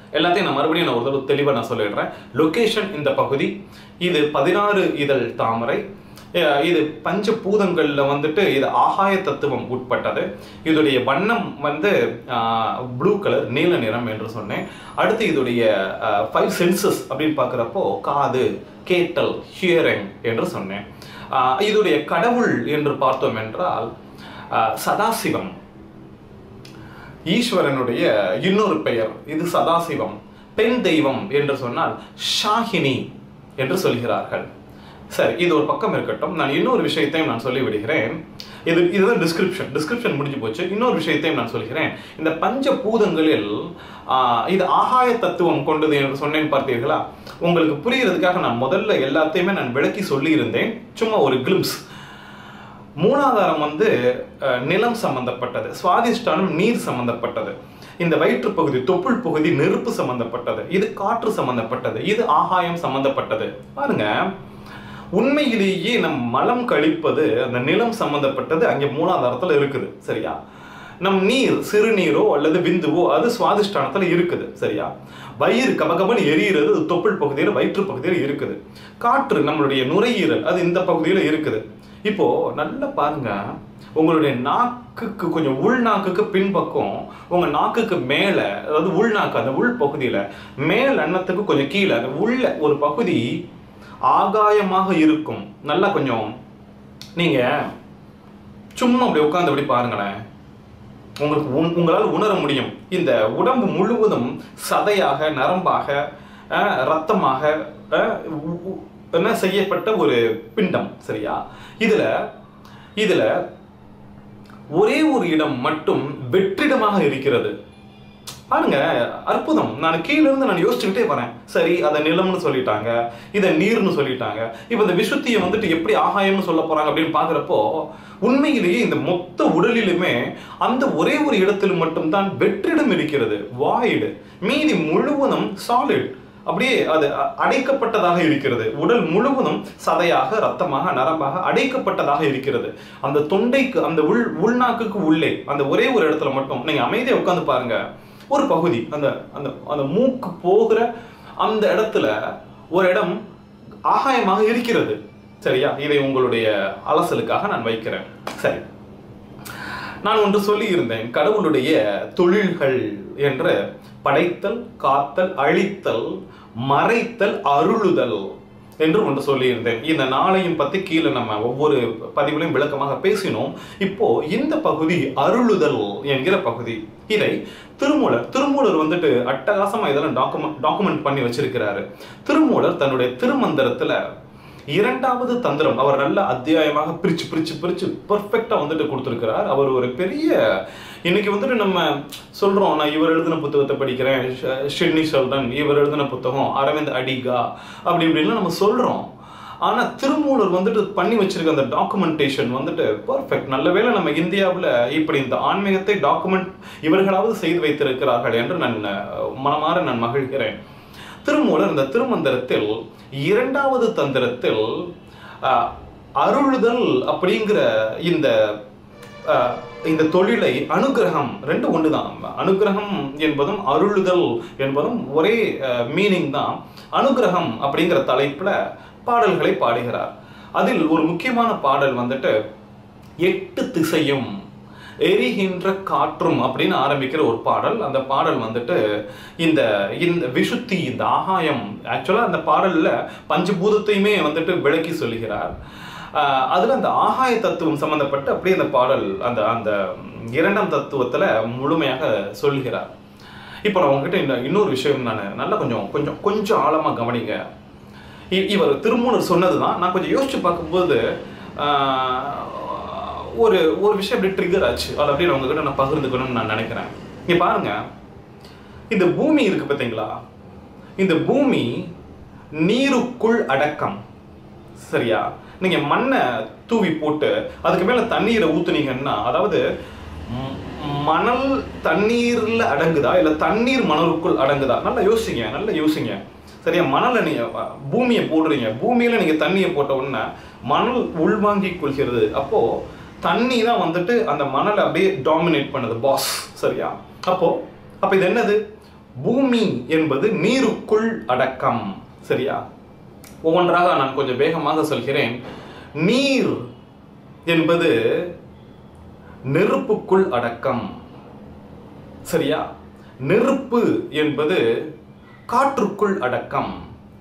எல்லாத்தையும் நான் மறுபடியும் நான் ஒரு தடவை தெளிவாக நான் சொல்லிடுறேன் லொகேஷன் இந்த பகுதி இது பதினாறு இதழ் தாமரை அஹ் இது பஞ்ச பூதங்கள்ல வந்துட்டு இது ஆகாய தத்துவம் உட்பட்டது இதோடைய வண்ணம் வந்து ப்ளூ கலர் நீல நிறம் என்று சொன்னேன் அடுத்து இதோடைய ஃபைவ் சென்சஸ் அப்படின்னு பார்க்குறப்போ காது கேட்டல் ஹியரிங் என்று சொன்னேன் ஆஹ் இதோடைய கடவுள் என்று பார்த்தோம் என்றால் ஆஹ் சதாசிவம் ஈஸ்வரனுடைய இன்னொரு பெயர் இது சதாசிவம் பெண் தெய்வம் என்று சொன்னால் ஷாஹினி என்று சொல்கிறார்கள் சரி இது ஒரு பக்கம் இருக்கட்டும் நான் இன்னொரு விஷயத்தையும் நான் சொல்லி விடுகிறேன் இது இதுதான் டிஸ்கிரிப்ஷன் டிஸ்கிரிப்ஷன் முடிஞ்சு போச்சு இன்னொரு விஷயத்தையும் நான் சொல்கிறேன் இந்த பஞ்ச பூதங்களில் ஆஹ், இது ஆகாய தத்துவம் கொண்டது என்று சொன்னேன் பார்த்தீர்களா உங்களுக்கு புரியறதுக்காக நான் முதல்ல எல்லாத்தையுமே நான் விளக்கி சொல்லியிருந்தேன் சும்மா ஒரு கிளிம்ஸ் மூலாதாரம் வந்து அஹ், நிலம் சம்பந்தப்பட்டது சுவாதிஷ்டானம் நீர் சம்பந்தப்பட்டது இந்த வயிற்று பகுதி தொப்புள் பகுதி நெருப்பு சம்பந்தப்பட்டது இது காற்று சம்பந்தப்பட்டது இது ஆகாயம் சம்பந்தப்பட்டது பாருங்க உண்மையிலேயே நம் மலம் கழிப்பது அந்த நிலம் சம்பந்தப்பட்டது அங்கே மூலாதாரத்துல இருக்குது சரியா நம் நீர் சிறுநீரோ அல்லது விந்துவோ அது சுவாதிஷ்டானத்துல இருக்குது சரியா வயிறு கபகபன்னு எரியிறது அது தொப்புள் பகுதியில் வயிற்று பகுதியில் இருக்குது காற்று நம்மளுடைய நுரையீரல் அது இந்த பகுதியில் இருக்குது இப்போ நல்லா பாருங்க உங்களுடைய நாக்குக்கு கொஞ்சம் உள்நாக்குக்கு பின்பக்கம் உங்க நாக்குக்கு மேல அதாவது உள்நாக்கு அந்த உள் பகுதியில மேல் அன்னத்துக்கு கொஞ்சம் கீழே அந்த உள்ள ஒரு பகுதி ஆகாயமாக இருக்கும் நல்லா கொஞ்சம் நீங்க சும்மா அப்படி உட்கார்ந்து அப்படி பாருங்களேன் உங்களுக்கு உண்- உங்களால் உணர முடியும் இந்த உடம்பு முழுவதும் சதையாக நரம்பாக அஹ், ரத்தமாக அஹ், உ- உ- என்ன செய்யப்பட்ட ஒரு பிண்டம் சரியா இதுல இதுல ஒரே ஒரு இடம் மட்டும் வெற்றிடமாக இருக்கிறது பாருங்க அற்புதம் நான் கீழ இருந்து நான் யோசிச்சுக்கிட்டே வரேன் சரி அதை நிலம்னு சொல்லிட்டாங்க இதை நீர்னு சொல்லிட்டாங்க இப்போ இந்த விசுத்தியை வந்துட்டு எப்படி ஆகாயம்னு சொல்ல போறாங்க அப்படின்னு பாக்குறப்போ உண்மையிலேயே இந்த மொத்த உடலிலுமே அந்த ஒரே ஒரு இடத்தில் மட்டும்தான் வெற்றிடம் இருக்கிறது வாய்டு மீதி முழுவதும் சாலிட் அப்படியே அது அ- அடைக்கப்பட்டதாக இருக்கிறது உடல் முழுவதும் சதையாக ரத்தமாக நரம்பாக அடைக்கப்பட்டதாக இருக்கிறது அந்த தொண்டைக்கு அந்த உள் உள்நாக்குக்கு உள்ளே அந்த ஒரே ஒரு இடத்துல மட்டும் நீங்க அமைதியா உட்கார்ந்து பாருங்க ஒரு பகுதி அந்த அந்த அந்த மூக்கு போகிற அந்த இடத்துல ஒரு இடம் ஆகாயமாக இருக்கிறது சரியா இதை உங்களுடைய அலசலுக்காக நான் வைக்கிறேன் சரி நான் ஒன்று சொல்லியிருந்தேன் கடவுளுடைய தொழில்கள் என்று படைத்தல் காத்தல் அழித்தல் மறைத்தல் அருளுதல் என்று ஒன்று சொல்லியிருந்தேன் இந்த நாளையும் பத்தி கீழே நம்ம ஒவ்வொரு பதிவிலையும் விளக்கமாக பேசினோம் இப்போ இந்த பகுதி அருளுதல் என்கிற பகுதி இதை திருமூலர் திருமூலர் வந்துட்டு அட்டகாசமா இதெல்லாம் டாக்குமெண்ட் டாக்குமெண்ட் பண்ணி வச்சிருக்கிறாரு திருமூலர் தன்னுடைய திருமந்திரத்துல இரண்டாவது தந்திரம் அவர் நல்ல அத்தியாயமாக பிரிச்சு பிரிச்சு பிரிச்சு பெர்ஃபெக்டா வந்துட்டு கொடுத்துருக்கிறார் அவர் ஒரு பெரிய இன்னைக்கு வந்துட்டு நம்ம சொல்றோம் நான் இவர் எழுதின புத்தகத்தை படிக்கிறேன் ஷ- ஷிட்னி ஷெல்டன் இவர் எழுதின புத்தகம் அரவிந்த் அடிகா அப்படி இப்படின்லாம் நம்ம சொல்றோம் ஆனா திருமூலர் வந்துட்டு பண்ணி வச்சிருக்க அந்த டாக்குமெண்டேஷன் வந்துட்டு பெர்ஃபெக்ட் நல்ல வேளை நம்ம இந்தியாவுல இப்படி இந்த ஆன்மீகத்தை டாக்குமெண்ட் இவர்களாவது செய்து வைத்திருக்கிறார்கள் என்று நான் அஹ், மனமாற நான் மகிழ்கிறேன் திருமூலர் இந்த திருமந்திரத்தில் இரண்டாவது தந்திரத்தில் அஹ், அருளுதல் அப்படிங்கிற இந்த அஹ், இந்த தொழிலை அனுகிரகம் ரெண்டு ஒன்று தான் அனுகிரகம் என்பதும் அருளுதல் என்பதும் ஒரே மீனிங் தான் அனுகிரகம் அப்படிங்கிற தலைப்புல பாடல்களை பாடுகிறார் அதில் ஒரு முக்கியமான பாடல் வந்துட்டு எட்டு திசையும் எரிகின்ற காற்றும் அப்படின்னு ஆரம்பிக்கிற ஒரு பாடல் அந்த பாடல் வந்துட்டு இந்த இந்த விசுத்தி இந்த ஆகாயம் ஆக்சுவலா அந்த பாடல்ல பஞ்சபூதத்தையுமே வந்துட்டு விளக்கி சொல்லுகிறார் ஆஹ் அதுல அந்த ஆகாய தத்துவம் சம்பந்தப்பட்டு அப்படியே அந்த பாடல் அந்த அந்த இரண்டாம் தத்துவத்துல முழுமையாக சொல்கிறார் இப்போ நான் உங்ககிட்ட இன்னும் இன்னொரு விஷயம் நான் நல்லா கொஞ்சம் கொஞ்சம் கொஞ்சம் ஆழமா கவனிங்க இ- இவர் திருமூலர் சொன்னதுதான் நான் கொஞ்சம் யோசிச்சு பார்க்கும்போது ஆஹ், ஒரு ஒரு விஷயம் அப்படி ட்ரிகர் ஆச்சு அதை அப்படியே நான் உங்ககிட்ட நான் பகிர்ந்துக்கணும்னு நான் நினைக்கிறேன் இங்க பாருங்க இந்த பூமி இருக்கு பார்த்தீங்களா இந்த பூமி நீருக்குள் அடக்கம் சரியா நீங்க மண்ணை தூவி போட்டு அதுக்கு மேல தண்ணீரை ஊத்துனீங்கன்னா அதாவது ம், மணல் தண்ணீர்ல அடங்குதா இல்ல தண்ணீர் மணலுக்குள் அடங்குதா நல்லா யோசிங்க நல்லா யோசிங்க சரியா மணலை நீங்க அஹ், பூமியை போடுறீங்க பூமியில நீங்க தண்ணியை போட்ட உடனே மணல் உள்வாங்கிக் கொள்கிறது அப்போ தண்ணி தான் வந்துட்டு அந்த மணலை அப்படியே டாமினேட் பண்ணுது பாஸ் சரியா அப்போ அப்ப இது என்னது பூமி என்பது நீருக்குள் அடக்கம் சரியா ஒவ்வொன்றாக நான் கொஞ்சம் வேகமாக சொல்கிறேன் நீர் என்பது நெருப்புக்குள் அடக்கம் சரியா நெருப்பு என்பது காற்றுக்குள் அடக்கம்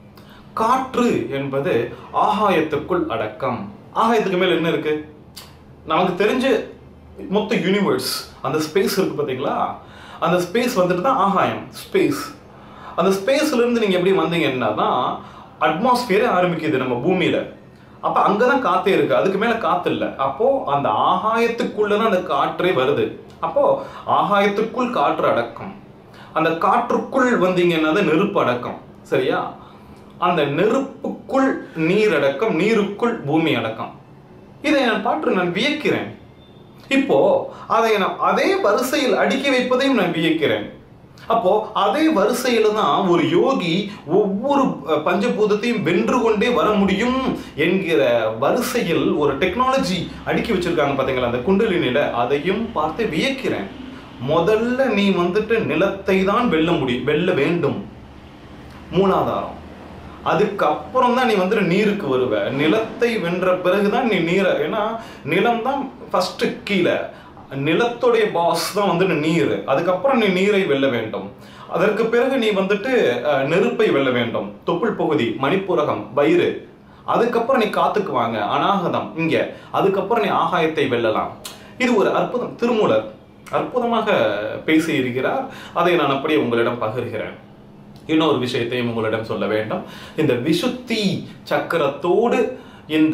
காற்று என்பது ஆகாயத்துக்குள் அடக்கம் ஆகாயத்துக்கு மேல என்ன இருக்கு நமக்கு தெரிஞ்ச மொத்த யூனிவர்ஸ் அந்த ஸ்பேஸ் இருக்கு பாத்தீங்களா அந்த ஸ்பேஸ் வந்துட்டு தான் ஆகாயம் ஸ்பேஸ் அந்த ஸ்பேஸ்ல இருந்து நீங்க எப்படி வந்தீங்கன்னா தான் அட்மாஸ்பியரே ஆரம்பிக்குது நம்ம பூமியில அப்ப அங்கதான் காத்தே இருக்கு அதுக்கு மேல காத்து இல்ல அப்போ அந்த ஆகாயத்துக்குள்ளதான் அந்த காற்றே வருது அப்போ ஆகாயத்துக்குள் காற்று அடக்கம் அந்த காற்றுக்குள் வந்தீங்கன்னா தான் நெருப்பு அடக்கம் சரியா அந்த நெருப்புக்குள் நீர் அடக்கம் நீருக்குள் பூமி அடக்கம் இதை நான் பாற்று நான் வியக்கிறேன் இப்போ அதை நான் அதே வரிசையில் அடுக்கி வைப்பதையும் நான் வியக்கிறேன் அப்போ அதே வரிசையில தான் ஒரு யோகி ஒவ்வொரு அஹ், பஞ்சபூதத்தையும் வென்று கொண்டே வர முடியும் என்கிற வரிசையில் ஒரு டெக்னாலஜி அடுக்கி வச்சிருக்காங்க பாத்தீங்களா அந்த குண்டலினில அதையும் பார்த்து வியக்கிறேன் முதல்ல நீ வந்துட்டு நிலத்தை தான் வெல்ல முடியும் வெல்ல வேண்டும் மூலாதாரம் அதுக்கப்புறம் தான் நீ வந்துட்டு நீருக்கு வருவ நிலத்தை வென்ற பிறகுதான் நீ நீரை ஏன்னா நிலம் தான் ஃபர்ஸ்ட் கீழே நிலத்துடைய பாஸ் தான் வந்துட்டு நீர் அதுக்கப்புறம் நீ நீரை வெல்ல வேண்டும் அதற்கு பிறகு நீ வந்துட்டு அஹ், நெருப்பை வெல்ல வேண்டும் தொப்புள் பகுதி மணிப்புரகம் வயிறு அதுக்கப்புறம் நீ காத்துக்கு வாங்க அநாகதம் இங்க அதுக்கப்புறம் நீ ஆகாயத்தை வெல்லலாம் இது ஒரு அற்புதம் திருமூலர் அற்புதமாக பேசி இருக்கிறார் அதை நான் அப்படியே உங்களிடம் பகிர்கிறேன் இன்னொரு விஷயத்தையும் உங்களிடம் சொல்ல வேண்டும் இந்த விசுத்தி சக்கரத்தோடு இந்த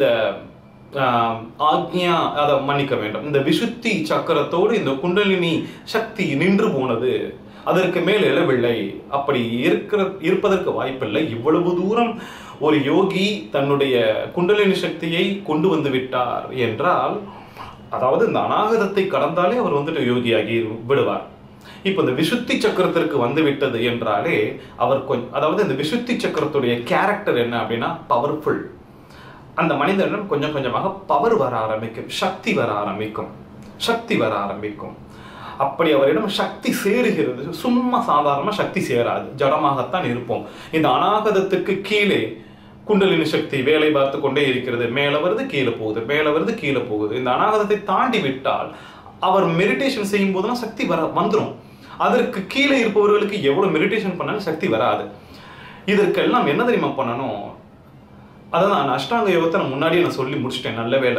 ஆஹ், ஆக்ஞா அதை மன்னிக்க வேண்டும் இந்த விசுத்தி சக்கரத்தோடு இந்த குண்டலினி சக்தி நின்று போனது அதற்கு மேல் எழவில்லை அப்படி இருக்கிற இருப்பதற்கு வாய்ப்பில்லை இவ்வளவு தூரம் ஒரு யோகி தன்னுடைய குண்டலினி சக்தியை கொண்டு வந்து விட்டார் என்றால் அதாவது இந்த அநாகதத்தை கடந்தாலே அவர் வந்துட்டு யோகியாகி விடுவார் இப்போ இந்த விசுத்தி சக்கரத்திற்கு வந்து விட்டது என்றாலே அவர் கொஞ்சம் அதாவது இந்த விசுத்தி சக்கரத்துடைய கேரக்டர் என்ன அப்படின்னா பவர்ஃபுல் அந்த மனிதனிடம் கொஞ்சம் கொஞ்சமாக பவர் வர ஆரம்பிக்கும் சக்தி வர ஆரம்பிக்கும் சக்தி வர ஆரம்பிக்கும் அப்படி அவரிடம் சக்தி சேருகிறது சும்மா சாதாரணமா சக்தி சேராது ஜடமாகத்தான் இருப்போம் இந்த அநாகதத்துக்கு கீழே குண்டலினி சக்தி வேலை பார்த்து கொண்டே இருக்கிறது மேல வருது கீழே போகுது மேல வருது கீழே போகுது இந்த அநாகதத்தை தாண்டி விட்டால் அவர் மெடிடேஷன் செய்யும் போதெல்லாம் சக்தி வர வந்துடும் அதற்கு கீழே இருப்பவர்களுக்கு எவ்வளவு மெடிடேஷன் பண்ணாலும் சக்தி வராது இதற்கெல்லாம் என்ன தெரியுமா பண்ணணும் அதான் நான் அஷ்டாங்க யோகத்தை நான் முன்னாடியே நான் சொல்லி முடிச்சிட்டேன் நல்ல வேலை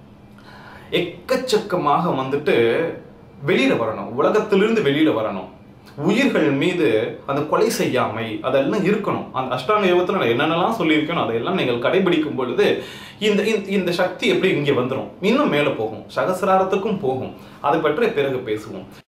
எக்கச்சக்கமாக வந்துட்டு வெளியில வரணும் உலகத்திலிருந்து வெளியில வரணும் உயிர்கள் மீது அந்த கொலை செய்யாமை அதெல்லாம் இருக்கணும் அந்த அஷ்டாங்க யோகத்துல நான் என்னென்னலாம் சொல்லியிருக்கேனோ அதையெல்லாம் நீங்கள் கடைபிடிக்கும் பொழுது இந்த இந்த- இந்த சக்தி எப்படி இங்கே வந்துடும் இன்னும் மேலே போகும் சகசிராரத்துக்கும் போகும் அதை பற்றி பிறகு பேசுவோம்